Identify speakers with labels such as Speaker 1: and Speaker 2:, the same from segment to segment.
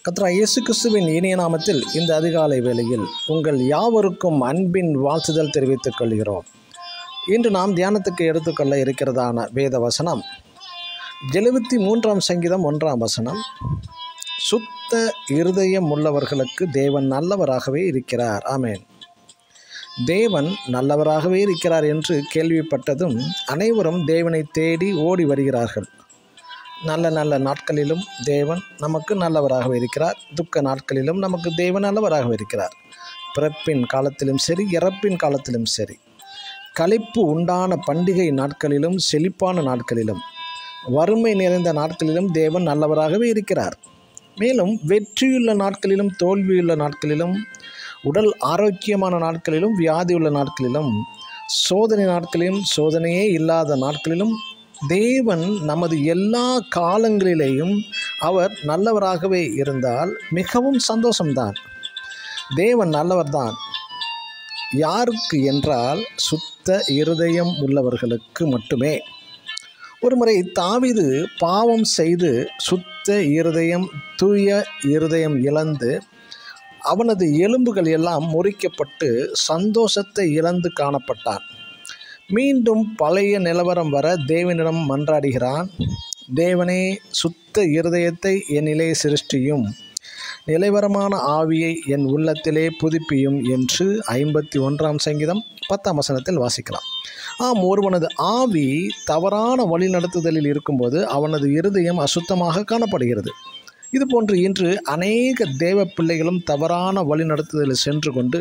Speaker 1: கத்ரா இயேசு கிறிஸ்துவின் இனிய நாமத்தில் இந்த அதிகாலை வேளையில் உங்கள் யாவருக்கும் அன்பின் வாழ்த்துதல் தெரிவித்துக் கொள்கிறோம் இன்று நாம் தியானத்துக்கு எடுத்துக்கொள்ள இருக்கிறதான வேத வசனம் எழுபத்தி மூன்றாம் சங்கீதம் ஒன்றாம் வசனம் சுத்த இருதயம் உள்ளவர்களுக்கு தேவன் நல்லவராகவே இருக்கிறார் ஆமேன் தேவன் நல்லவராகவே இருக்கிறார் என்று கேள்விப்பட்டதும் அனைவரும் தேவனை தேடி ஓடி வருகிறார்கள் நல்ல நல்ல நாட்களிலும் தேவன் நமக்கு நல்லவராகவே இருக்கிறார் துக்க நாட்களிலும் நமக்கு தேவன் நல்லவராகவே இருக்கிறார் பிறப்பின் காலத்திலும் சரி இறப்பின் காலத்திலும் சரி களிப்பு உண்டான பண்டிகை நாட்களிலும் செழிப்பான நாட்களிலும் வறுமை நிறைந்த நாட்களிலும் தேவன் நல்லவராகவே இருக்கிறார் மேலும் வெற்றியுள்ள நாட்களிலும் தோல்வியுள்ள நாட்களிலும் உடல் ஆரோக்கியமான நாட்களிலும் வியாதியுள்ள நாட்களிலும் சோதனை நாட்களிலும் சோதனையே இல்லாத நாட்களிலும் தேவன் நமது எல்லா காலங்களிலேயும் அவர் நல்லவராகவே இருந்தால் மிகவும் சந்தோஷம்தான் தேவன் நல்லவர்தான் யாருக்கு என்றால் சுத்த இருதயம் உள்ளவர்களுக்கு மட்டுமே ஒருமுறை தாவிது பாவம் செய்து சுத்த இருதயம் தூய இருதயம் இழந்து அவனது எலும்புகள் எல்லாம் முறிக்கப்பட்டு சந்தோஷத்தை இழந்து காணப்பட்டான் மீண்டும் பழைய நிலவரம் வர தேவனிடம் மன்றாடுகிறான் தேவனே சுத்த இருதயத்தை என்னிலே சிருஷ்டியும் நிலைவரமான ஆவியை என் உள்ளத்திலே புதுப்பியும் என்று ஐம்பத்தி ஒன்றாம் சங்கீதம் பத்தாம் வசனத்தில் வாசிக்கலாம் ஆம் ஒருவனது ஆவி தவறான வழிநடத்துதலில் இருக்கும்போது அவனது இருதயம் அசுத்தமாக காணப்படுகிறது இதுபோன்று இன்று அநேக தேவ பிள்ளைகளும் தவறான வழிநடத்துதலில் சென்று கொண்டு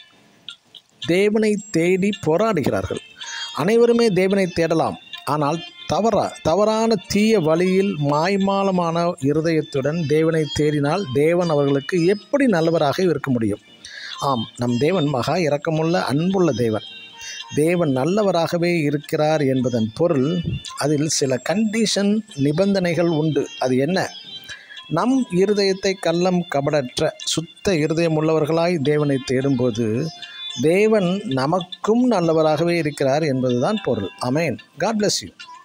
Speaker 1: தேவனை தேடி போராடுகிறார்கள் அனைவருமே தேவனை தேடலாம் ஆனால் தவறா தவறான தீய வழியில் மாய்மாலமான இருதயத்துடன் தேவனை தேடினால் தேவன் அவர்களுக்கு எப்படி நல்லவராக இருக்க முடியும் ஆம் நம் தேவன் மகா இரக்கமுள்ள அன்புள்ள தேவன் தேவன் நல்லவராகவே இருக்கிறார் என்பதன் பொருள் அதில் சில கண்டிஷன் நிபந்தனைகள் உண்டு அது என்ன நம் இருதயத்தை கள்ளம் கபடற்ற சுத்த இருதயம் உள்ளவர்களாய் தேவனை தேடும்போது தேவன் நமக்கும் நல்லவராகவே இருக்கிறார் என்பதுதான் பொருள் அமேன் காட் பிளஸ் யூ